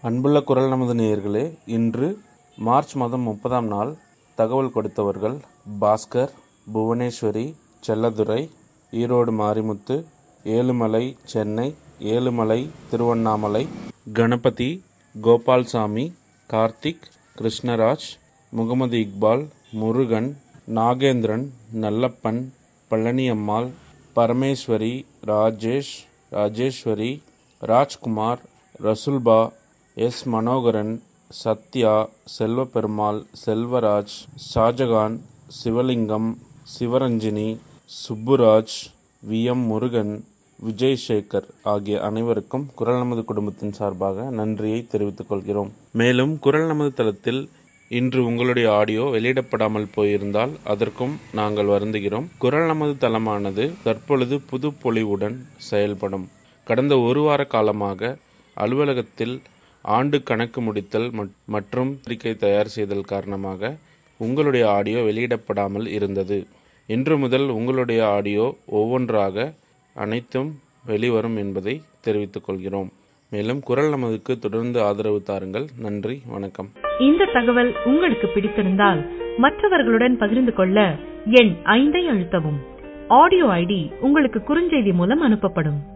அன்புள்ள குரல் நமது நேயர்களே இன்று மார்ச் மாதம் முப்பதாம் நாள் தகவல் கொடுத்தவர்கள் Bhaskar Bhuvaneswari Selladurai Erode Marimuthu Ezhumalai Chennai Ezhumalai Tiruvannamalai Ganapathi Gopalsamy Karthik Krishnaraj Mohammed Iqbal Murugan Nagendran Nallappan Palaniammal Parameswari Rajesh Rajeswari Rajkumar Rasulpa S Manoharan Sathya Selvaperumal Selvaraj Shajahan Sivalingam Sivaranjini Subburaj V M Murugan Vijay Sekar ஆகிய அனைவருக்கும் குரல் நமது குடும்பத்தின் சார்பாக நன்றியை தெரிவித்துக் கொள்கிறோம் மேலும் குரல் நமது தளத்தில் இன்று உங்களுடைய ஆடியோ வெளியிடப்படாமல் போயிருந்தால் அதற்கும் நாங்கள் வருந்துகிறோம் குரல் நமது தளமானது தற்பொழுது புது பொலிவுடன் செயல்படும் கடந்த ஒரு வார காலமாக அலுவலகத்தில் ஆண்டு கணக்கு முடித்தல் மட்- மற்றும் பத்திரிகை தயார் செய்தல் காரணமாக உங்களுடைய ஆடியோ வெளியிடப்படாமல் இருந்தது இன்று முதல் உங்களுடைய ஆடியோ ஒவ்வொன்றாக அனைத்தும் வெளிவரும் என்பதை தெரிவித்துக் கொள்கிறோம் மேலும் குரல் நமதுக்கு தொடர்ந்து ஆதரவு தாருங்கள் நன்றி வணக்கம் இந்த தகவல் உங்களுக்கு பிடித்திருந்தால் மற்றவர்களுடன் பகிர்ந்து கொள்ள எண் ஐந்தை அழுத்தவும் ஆடியோ ஐடி உங்களுக்கு குறுஞ்செய்தி மூலம் அனுப்பப்படும்